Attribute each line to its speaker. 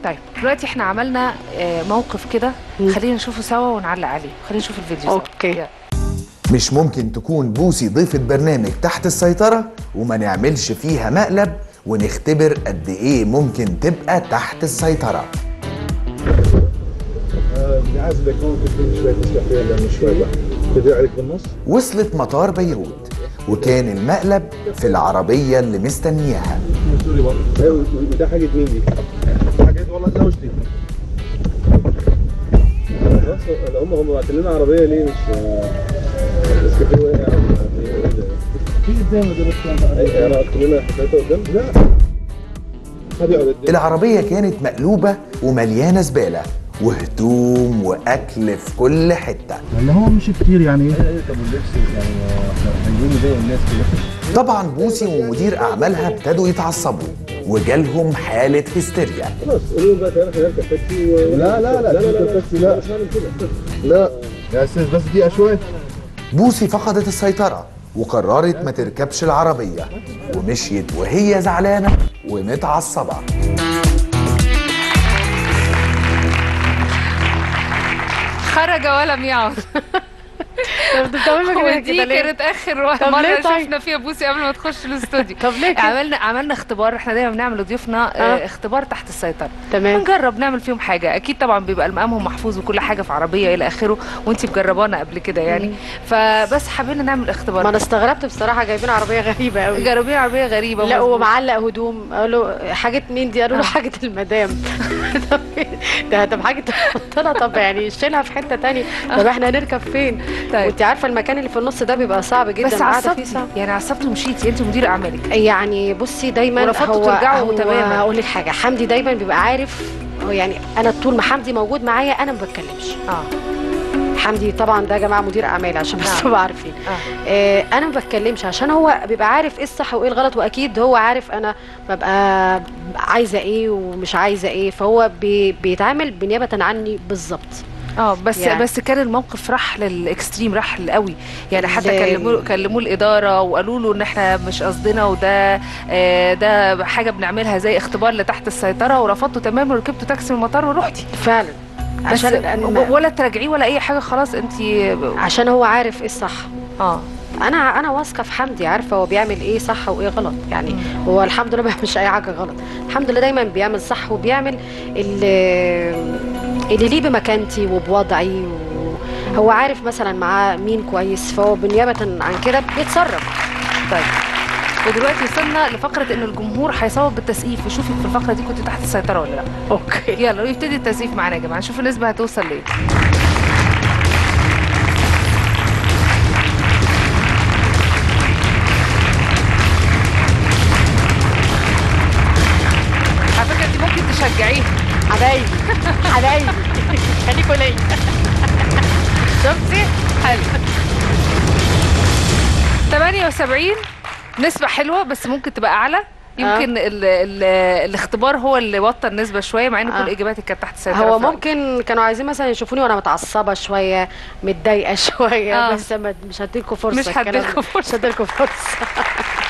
Speaker 1: طيب دلوقتي احنا عملنا آه، موقف كده
Speaker 2: مم.
Speaker 1: خلينا نشوفه سوا ونعلق عليه خلينا نشوف الفيديو سوا
Speaker 2: أوكي.
Speaker 1: يلا.
Speaker 3: مش ممكن تكون بوسي ضيفة برنامج تحت السيطرة وما نعملش فيها مقلب ونختبر قد ايه ممكن تبقى تحت السيطرة
Speaker 4: نعزلك هون تكون شوي تسرح فيها لانه شوي بحر تدير عليك بالنص
Speaker 3: وصلت مطار بيروت وكان المقلب في العربية اللي مستنياها
Speaker 4: من سوري برضه ده حاجة مين دي؟ حاجة والله زوجتي خلاص هم هم باعتين لنا عربية ليه مش بس كيف هو في قدام اي انا قلت لنا حطيتها قدام؟ لا هذه يقعد قدام
Speaker 3: العربية كانت مقلوبة ومليانة زبالة وهدوم وأكل في كل حتة
Speaker 4: لان هو مش كتير يعني طب واللبس يعني احنا هنجيبه زي الناس كلها
Speaker 3: طبعا بوسي ومدير أعمالها ابتدوا يتعصبوا وجالهم حالة هستيريا
Speaker 4: خلاص قولوا لهم بقى تعالى احنا نركب تاكسي و... لا لا لا لا لا تاكسي لا مش هعمل كده لا يا استاذ بس دقيقة شوي
Speaker 3: بوسي فقدت السيطرة وقررت ما تركبش العربية ومشيت وهي زعلانة ومتعصبة
Speaker 1: خرج ولم يعد
Speaker 2: طب بتعملوا كده
Speaker 1: ودي
Speaker 2: كده ليه؟
Speaker 1: كانت اخر
Speaker 2: طب
Speaker 1: مره
Speaker 2: ليه طيب؟
Speaker 1: شفنا فيها بوسي قبل ما تخش الاستوديو
Speaker 2: طب ليه كده؟
Speaker 1: عملنا عملنا اختبار احنا دايما بنعمل لضيوفنا آه.
Speaker 2: آه.
Speaker 1: اختبار تحت السيطره
Speaker 2: تمام
Speaker 1: بنجرب نعمل فيهم حاجه اكيد طبعا بيبقى المقامهم محفوظ وكل حاجه في عربيه الى اخره وانت مجربانا قبل كده يعني فبس حبينا نعمل
Speaker 2: ما
Speaker 1: اختبار
Speaker 2: انا استغربت بصراحه جايبين عربيه غريبه قوي
Speaker 1: جربين عربيه غريبه
Speaker 2: لا
Speaker 1: مظبوط.
Speaker 2: ومعلق هدوم قالوا حاجه مين دي قالوا له
Speaker 1: آه.
Speaker 2: حاجه المدام طب ده طب حاجه تحطنا طب يعني شيلها في حته تانية طب احنا هنركب فين
Speaker 1: طيب.
Speaker 2: وانت عارفه المكان اللي في النص ده بيبقى صعب جدا
Speaker 1: بس
Speaker 2: قاعدة فيه
Speaker 1: عصبتي
Speaker 2: صعب.
Speaker 1: يعني عصبتي ومشيتي انت مدير اعمالك
Speaker 2: يعني بصي دايما
Speaker 1: ورفضتوا
Speaker 2: هو
Speaker 1: ترجعوا
Speaker 2: هو
Speaker 1: تماماً.
Speaker 2: اقول لك حاجه حمدي دايما بيبقى عارف هو يعني انا طول ما حمدي موجود معايا انا ما بتكلمش
Speaker 1: اه
Speaker 2: حمدي طبعا ده يا جماعه مدير اعمال عشان بس
Speaker 1: نعم.
Speaker 2: تبقوا عارفين
Speaker 1: اه
Speaker 2: آه انا ما بتكلمش عشان هو بيبقى عارف ايه الصح وايه الغلط واكيد هو عارف انا ببقى عايزه ايه ومش عايزه ايه فهو بي بيتعامل بنيابه عني بالظبط
Speaker 1: اه بس يعني.
Speaker 2: يعني.
Speaker 1: بس كان الموقف راح للاكستريم راح قوي يعني حتى
Speaker 2: ل-
Speaker 1: كلموا كلموا الاداره وقالوا له ان احنا مش قصدنا وده آه ده حاجه بنعملها زي اختبار لتحت السيطره ورفضته تماما وركبتوا تاكسي من المطار ورحتي
Speaker 2: فعلا
Speaker 1: بس
Speaker 2: عشان
Speaker 1: و- ولا تراجعيه ولا اي حاجه خلاص انت
Speaker 2: عشان هو عارف ايه الصح
Speaker 1: اه
Speaker 2: انا انا واثقه في حمدي عارفه هو بيعمل ايه صح وايه غلط يعني هو الحمد لله ما بيعملش اي حاجه غلط الحمد لله دايما بيعمل صح وبيعمل اللي اللي ليه بمكانتي وبوضعي هو عارف مثلا معاه مين كويس فهو بالنيابه عن كده بيتصرف
Speaker 1: طيب ودلوقتي وصلنا لفقره ان الجمهور هيصوت بالتسقيف يشوفك في الفقره دي كنت تحت السيطره ولا لا
Speaker 2: اوكي
Speaker 1: يلا يبتدي التسقيف معانا يا جماعه نشوف النسبه هتوصل ليه على فكره انت ممكن تشجعيه
Speaker 2: حبايبي حبايبي خليكوا ليا
Speaker 1: شفتي حلو 78 نسبة حلوة بس ممكن تبقى أعلى يمكن ال ال الاختبار هو اللي وطى النسبة شوية مع إن
Speaker 2: آه.
Speaker 1: كل إجاباتك كانت تحت السيطرة
Speaker 2: هو
Speaker 1: في رأيي.
Speaker 2: ممكن كانوا عايزين مثلا يشوفوني وانا متعصبه شويه متضايقه شويه
Speaker 1: آه.
Speaker 2: بس ما- مش هديلكوا فرصه
Speaker 1: مش
Speaker 2: الكلام ده.
Speaker 1: هديلكوا فرصة.
Speaker 2: مش هديلكوا فرصه